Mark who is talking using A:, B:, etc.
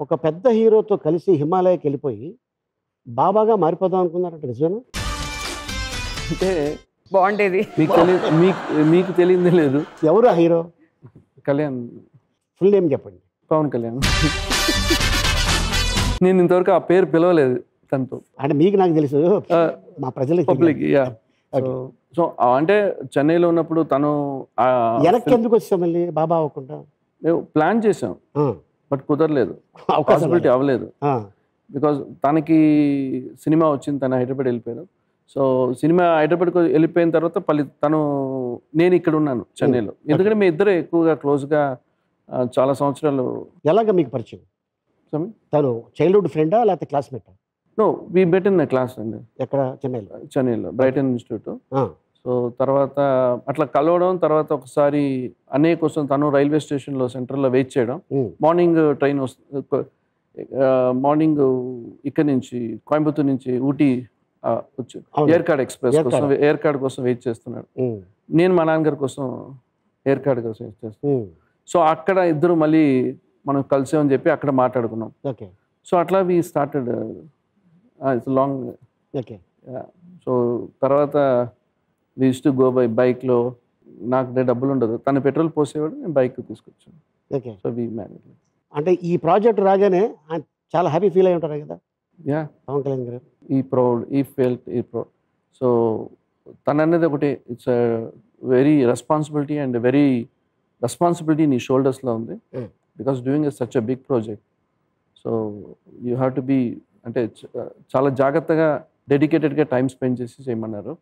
A: ఒక పెద్ద హీరోతో కలిసి హిమాలయకి వెళ్ళిపోయి బాబాగా మారిపోదాం అనుకున్నారంట నిజమేనా
B: అంటే
C: బాగుండేది
B: మీకు తెలియదు మీకు మీకు తెలియదే లేదు
A: ఎవరు ఆ హీరో
B: కళ్యాణ్
A: ఫుల్ నేమ్ చెప్పండి
B: పవన్ కళ్యాణ్ నేను ఇంతవరకు ఆ పేరు పిలవలేదు తనతో
A: అంటే మీకు నాకు తెలుసు మా ప్రజలకు
B: పబ్లిక్ యా సో సో అంటే చెన్నైలో ఉన్నప్పుడు తను ఆ
A: వెనక్కి ఎందుకు వచ్చాం మళ్ళీ బాబా అవ్వకుండా
B: మేము ప్లాన్ చేసాం
A: ఆ,
B: బట్ కుదరలేదు
A: అవకాశం
B: పాసిబిలిటీ
A: రాలేదు.
B: అవ్వలేదు
A: ఆ,
B: బికాజ్ తనకి సినిమా వచ్చింది తను హైదరాబాద్ వెళ్ళిపోయారు సో సినిమా హైదరాబాద్కి వెళ్ళిపోయిన తర్వాత పల్లి తను నేను ఇక్కడ ఉన్నాను చెన్నైలో ఎందుకంటే మీ ఇద్దరు ఎక్కువగా క్లోజ్గా చాలా సంవత్సరాలు
A: ఎలాగ మీకు పరిచయం తను చైల్డ్హుడ్ ఫ్రెండా లేకపోతే క్లాస్మేటా
B: no we met in class అండి
A: ఎక్కడ చెన్నైలో
B: చెన్నైలో బ్రైటన్ ఇన్స్టిట్యూట్
A: ఆ,
B: సో తర్వాత అట్లా కలవడం తర్వాత ఒకసారి అన్నయ్య కోసం తను రైల్వే స్టేషన్లో సెంటర్లో వెయిట్ చేయడం
A: ఉమ్,
B: మార్నింగ్ ట్రైన్ వస్తుంది మార్నింగ్ ఇక్కడ నుంచి కోయంబత్తూర్ నుంచి ఊటీ ఆ, వచ్చి
A: అవును.
B: ఎయిర్ కార్డ్ ఎక్స్ప్రెస్
A: Air
B: కోసం
A: card.
B: ఎయిర్ కార్డ్ కోసం వెయిట్ చేస్తున్నాడు
A: ఉమ్,
B: నేను మా నాన్నగారి కోసం ఎయిర్ కార్డ్ కోసం వెయిట్ చేస్తున్నాను
A: ఉమ్,
B: సో అక్కడ ఇద్దరు మళ్ళీ మనం కలిసామని చెప్పి అక్కడ మాట్లాడుకున్నాం
A: ఓకే
B: సో అట్లా we started it's long
A: okay
B: so తర్వాత వి టు గో బై బైక్లో నాకు దగ్గర డబ్బులు ఉండదు తను పెట్రోల్ పోసేవాడు నేను బైక్ తీసుకొచ్చాను
A: ఓకే
B: సో వి మ్యారేజ్
A: అంటే ఈ ప్రాజెక్ట్ రాగానే ఆయన చాలా హ్యాపీ ఫీల్ అయి ఉంటారు కదా
B: యా
A: పవన్ కళ్యాణ్ గారు
B: ఈ ప్రౌడ్ ఈ ఫెల్ట్ ఈ ప్రౌడ్ సో తను అనేది ఒకటి it's very responsibility and very responsibility నీ షోల్డర్స్లో ఉంది
A: Mm.
B: Because doing is such a big project so you have to be అంటే చ- చాలా జాగ్రత్తగా డెడికేటెడ్గా టైం స్పెండ్ చేసి చేయమన్నారు